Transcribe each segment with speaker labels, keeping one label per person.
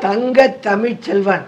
Speaker 1: தங்க தமிழ்ச்செல்வன்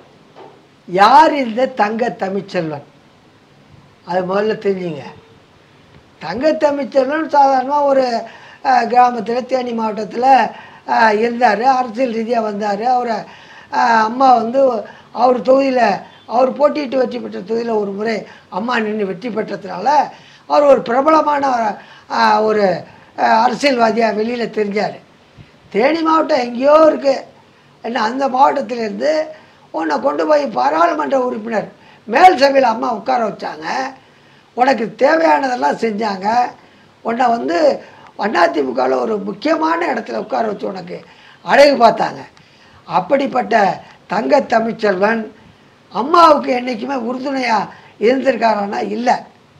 Speaker 1: யார் இந்த தங்க தமிழ்ச்செல்வன் அது முதல்ல தெரிஞ்சுங்க தங்க தமிழ்ச்செல்வன் சாதாரணமாக ஒரு கிராமத்தில் தேனி மாவட்டத்தில் இருந்தார் அரசியல் ரீதியாக வந்தார் அவரை அஹ், அம்மா வந்து அவர் தொகுதியில் அவர் போட்டியிட்டு வெற்றி பெற்ற தொகுதியில் ஒரு முறை அம்மா நின்று வெற்றி பெற்றதுனால அவர் ஒரு பிரபலமான அஹ், ஒரு அஹ், அரசியல்வாதியாக வெளியில் தெரிஞ்சார் தேனி மாவட்டம் எங்கேயோ இருக்குது என்ன அந்த மாவட்டத்திலேருந்து உன்னை கொண்டு போய் பாராளுமன்ற உறுப்பினர் மேல் சபையில் அம்மா உட்கார வச்சாங்க உனக்கு தேவையானதெல்லாம் செஞ்சாங்க உன்னை வந்து அதிமுகவில் ஒரு முக்கியமான இடத்துல உட்கார வச்சு உனக்கு அழகு பார்த்தாங்க அப்படிப்பட்ட தங்க தமிழ்ச்செல்வன் அம்மாவுக்கு என்றைக்குமே உறுதுணையாக இருந்திருக்காரானா இல்லை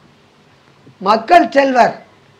Speaker 1: மக்கள் செல்வர்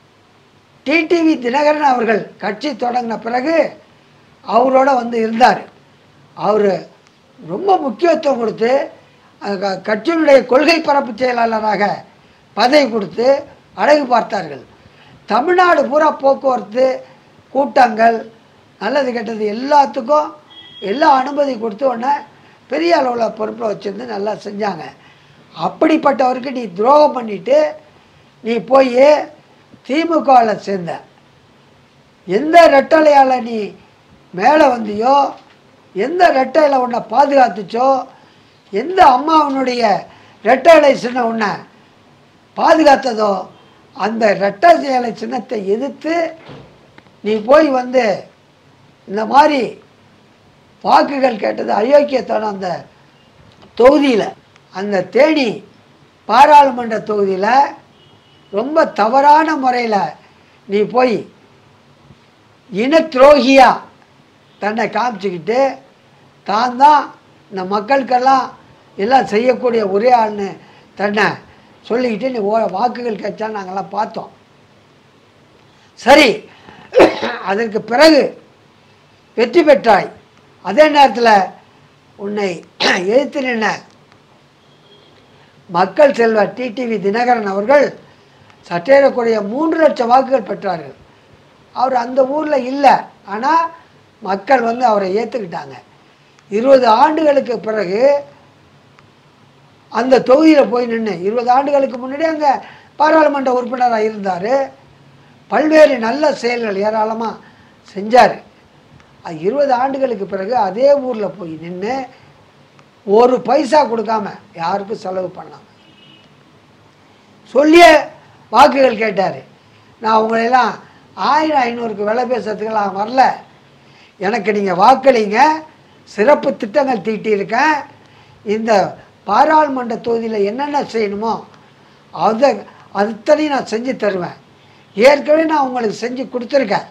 Speaker 1: டிடிவி தினகரன் அவர்கள் கட்சி தொடங்கின பிறகு அவரோட வந்து இருந்தார் அவர் ரொம்ப முக்கியத்துவம் கொடுத்து அஹ், க- கட்சியினுடைய கொள்கை பரப்பு செயலாளராக பதவி கொடுத்து அழகு பார்த்தார்கள் தமிழ்நாடு பூரா போக்குவரத்து கூட்டங்கள் நல்லது கெட்டது எல்லாத்துக்கும் எல்லா அனுமதி கொடுத்து உடனே பெரிய அளவில் பொறுப்பில் வச்சுருந்து நல்லா செஞ்சாங்க அப்படிப்பட்டவருக்கு நீ துரோகம் பண்ணிட்டு நீ போய் திமுகவில் சேர்ந்த எந்த ரெட்டலையால் நீ மேலே வந்தியோ எந்த ரெட்டையில் உன்னை பாதுகாத்துச்சோ எந்த அம்மாவனுடைய ரெட்டலை சின்ன உன்னை பாதுகாத்ததோ அந்த ரெட்டை சேலை சின்னத்தை எதிர்த்து நீ போய் வந்து இந்த மாதிரி வாக்குகள் கேட்டது அயோக்கியத்தனம் அந்த தொகுதியில் அந்த தேனி பாராளுமன்ற தொகுதியில் ரொம்ப தவறான முறையில் நீ போய் இன துரோகியா தன்னை காமிச்சிக்கிட்டு தான் தான் இந்த மக்களுக்கெல்லாம் எல்லாம் செய்யக்கூடிய ஒரே ஆள்னு தன்னை சொல்லிக்கிட்டு நீ ஓ வாக்குகள் கேட்டா நாங்கள்லாம் பார்த்தோம் சரி அதற்கு பிறகு வெற்றி பெற்றாய் அதே நேரத்தில் உன்னை எதிர்த்து நின்ன மக்கள் செல்வர் டிடிவி தினகரன் அவர்கள் சற்றேறக்குறைய மூன்று லட்சம் வாக்குகள் பெற்றார்கள் அவர் அந்த ஊரில் இல்லை ஆனால் மக்கள் வந்து அவரை ஏற்றுக்கிட்டாங்க இருபது ஆண்டுகளுக்கு பிறகு அந்த தொகுதியில் போய் நின்று இருபது ஆண்டுகளுக்கு முன்னாடி அங்கே பாராளுமன்ற உறுப்பினராக இருந்தார் பல்வேறு நல்ல செயல்கள் ஏராளமாக செஞ்சார் அது இருபது ஆண்டுகளுக்கு பிறகு அதே ஊரில் போய் நின்று ஒரு பைசா கொடுக்காம யாருக்கும் செலவு பண்ணாம சொல்லிய வாக்குகள் கேட்டார் நான் உங்களையெல்லாம் ஆயிரம் ஐநூறுக்கு விலை பேசுறதுக்கெல்லாம் வரல எனக்கு நீங்கள் வாக்களிங்க சிறப்பு திட்டங்கள் தீட்டியிருக்கேன் இந்த பாராளுமன்ற தொகுதியில் என்னென்ன செய்யணுமோ அதை அத்தனையும் நான் செஞ்சு தருவேன் ஏற்கனவே நான் உங்களுக்கு செஞ்சு கொடுத்துருக்கேன்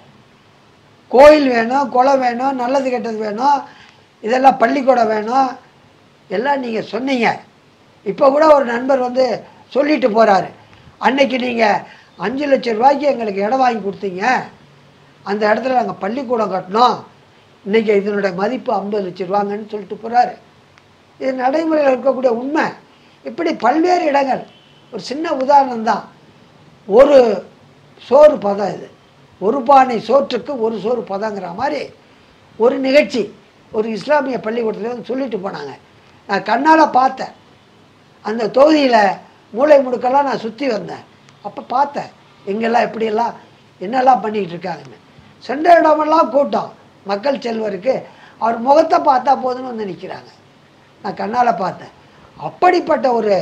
Speaker 1: கோயில் வேணும் குளம் வேணும் நல்லது கெட்டது வேணும் இதெல்லாம் பள்ளிக்கூடம் வேணும் எல்லாம் நீங்கள் சொன்னீங்க இப்போ கூட ஒரு நண்பர் வந்து சொல்லிட்டு போகிறாரு அன்னைக்கு நீங்கள் அஞ்சு லட்சம் ரூபாய்க்கு எங்களுக்கு இடம் வாங்கி கொடுத்தீங்க அந்த இடத்துல நாங்கள் பள்ளிக்கூடம் கட்டினோம் இன்றைக்கி இதனுடைய மதிப்பு ஐம்பது லட்சம் ரூபாங்கன்னு சொல்லிட்டு போகிறாரு இது நடைமுறையில் இருக்கக்கூடிய உண்மை இப்படி பல்வேறு இடங்கள் ஒரு சின்ன உதாரணம் தான் ஒரு சோறு பதம் இது ஒரு பானை சோற்றுக்கு ஒரு சோறு பதங்கிற மாதிரி ஒரு நிகழ்ச்சி ஒரு இஸ்லாமிய பள்ளிக்கூடத்தில் வந்து சொல்லிட்டு போனாங்க நான் கண்ணால் பார்த்தேன் அந்த தொகுதியில் மூளை முடுக்கெல்லாம் நான் சுற்றி வந்தேன் அப்போ பார்த்தேன் எங்கெல்லாம் எப்படியெல்லாம் என்னெல்லாம் பண்ணிக்கிட்டு இருக்காங்கன்னு சென்ற இடமெல்லாம் கூட்டம் மக்கள் செல்வருக்கு அவர் முகத்தை பார்த்தா போதும்னு வந்து நிற்கிறாங்க நான் கண்ணால் பார்த்தேன் அப்படிப்பட்ட ஒரு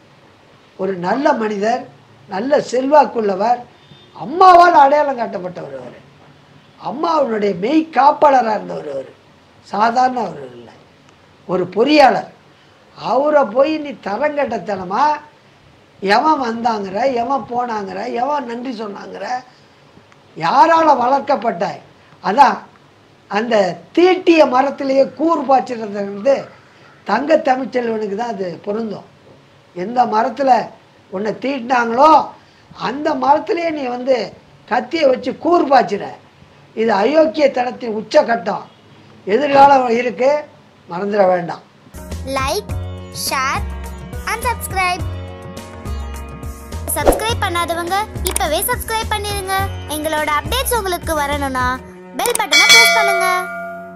Speaker 1: ஒரு நல்ல மனிதர் நல்ல செல்வாக்குள்ளவர் அம்மாவால் அடையாளம் காட்டப்பட்டவர் அவர் அம்மாவுடைய மெய் காப்பாளராக இருந்தவர் அவர் சாதாரண அவர் இல்லை ஒரு பொறியாளர் அவரை போய் நீ தரங்கட்டத்தனமா எவன் வந்தாங்கிற எவன் போனாங்கிற எவன் நன்றி சொன்னாங்கிற யாரால் வளர்க்கப்பட்டாய் அதான் அந்த தீட்டிய மரத்திலேயே கூர் பாய்ச்சிறது வந்து தங்க தமிழ்ச்செல்வனுக்கு தான் அது பொருந்தும் எந்த மரத்தில் உன்னை தீட்டினாங்களோ அந்த மரத்திலேயே நீ வந்து கத்தியை வச்சு கூர் பாய்ச்சிற இது அயோக்கியத்தனத்தின் உச்சகட்டம் எதிர்காலம் இருக்கு மறந்துட வேண்டாம்
Speaker 2: like share and subscribe subscribe பண்ணாதவங்க இப்பவே சப்ஸ்கிரைப் பண்ணிருங்க எங்களோட அப்டேட்ஸ் உங்களுக்கு வரணும்னா பெல் பட்டனை பிரஸ் பண்ணுங்க